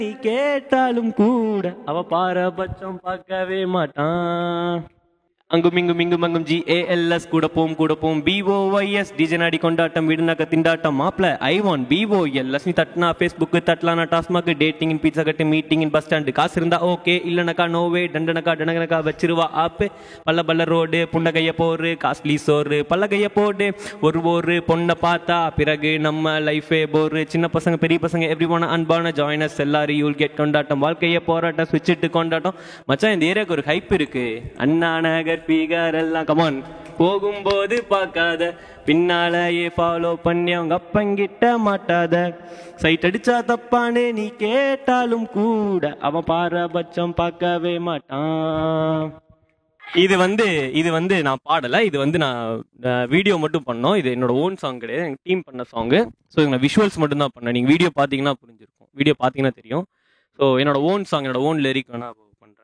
நீ கேட்டாலும் கூட அவ பாரபட்சம் பார்க்கவே மாட்டான் அங்கும் இங்கும் இங்கும் அங்கும் ஜி ஏஎல்எஸ் கூட போம் கூட போம் பிஓஒய்எஸ் டிஜனாடி கொண்டாட்டம் விடுனாக்க திண்டாட்டம் மாப்ள ஐ வான் பிஓஎல்எஸ் நீ தட்டினா ஃபேஸ்புக் தட்டலானா டாஸ்மாக் டேட்டிங் இன் பீட்சா கட்டு மீட்டிங் இன் பஸ் ஸ்டாண்டு காசு இருந்தா ஓகே இல்லைனாக்கா நோவே டண்டனக்கா டனகனக்கா வச்சிருவா ஆப்பு பல்ல பல்ல ரோடு புண்டகைய போரு காஸ்ட்லி சோறு பல்லகைய போடு ஒரு ஒரு பொண்ணை பார்த்தா பிறகு நம்ம லைஃபே போரு சின்ன பசங்க பெரிய பசங்க எவ்ரி ஒன் அன்பான ஜாயினஸ் எல்லாரும் யூல் கெட் கொண்டாட்டம் வாழ்க்கைய போராட்டம் ஸ்விட்சிட்டு கொண்டாட்டம் மச்சான் இந்த ஏரியாவுக்கு ஒரு ஹைப் இருக்கு அண்ணா நகர் பீகார் எல்லாம் கமான் போகும்போது பார்க்காத பின்னாலேயே ஃபாலோ பண்ணி அவங்க அப்பங்கிட்ட மாட்டாத சைட் அடிச்சா தப்பானே நீ கேட்டாலும் கூட அவன் பாரபட்சம் பார்க்கவே மாட்டான் இது வந்து இது வந்து நான் பாடலை இது வந்து நான் வீடியோ மட்டும் பண்ணோம் இது என்னோட ஓன் சாங் கிடையாது எங்கள் டீம் பண்ண சாங்கு ஸோ நான் விஷுவல்ஸ் மட்டும் தான் பண்ணேன் நீங்கள் வீடியோ பார்த்தீங்கன்னா புரிஞ்சிருக்கும் வீடியோ பார்த்தீங்கன்னா தெரியும் ஸோ என்னோட ஓன் சாங் என்னோட ஓன் லிரிக் வேணா பண்ணுறேன்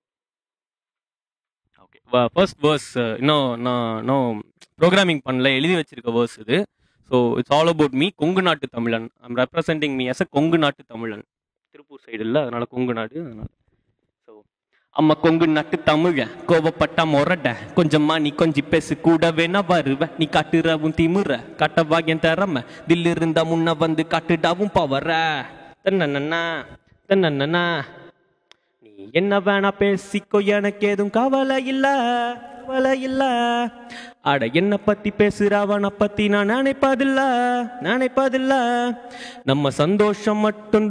ஓகே ஃபர்ஸ்ட் வேர்ஸ் இன்னும் நான் இன்னும் ப்ரோக்ராமிங் பண்ணல எழுதி வச்சிருக்க வேர்ஸ் இது so it's all about me Kongu நாட்டு தமிழன் I'm representing me as a Kongu நாட்டு தமிழன் திருப்பூர் சைடு இல்லை அதனால கொங்கு நாடு அதனால ஸோ அம்மா கொங்கு நாட்டு தமிழ கோவப்பட்டா மொரட கொஞ்சமா நீ கொஞ்சி பேசு கூட வேணா வருவ நீ காட்டுறவும் திமுற காட்டவா என் திறம தில்லு இருந்தா முன்ன வந்து காட்டுடாவும் பவர தன்னண்ணா தன்னண்ணா நீ என்ன வேணா பேசிக்கோ எனக்கு எதுவும் கவலை இல்ல கவலை இல்ல அட என்ன பத்தி பேசுறவனை பத்தி நான் நினைப்பதில்ல நினைப்பதில்ல நம்ம சந்தோஷம் மட்டும்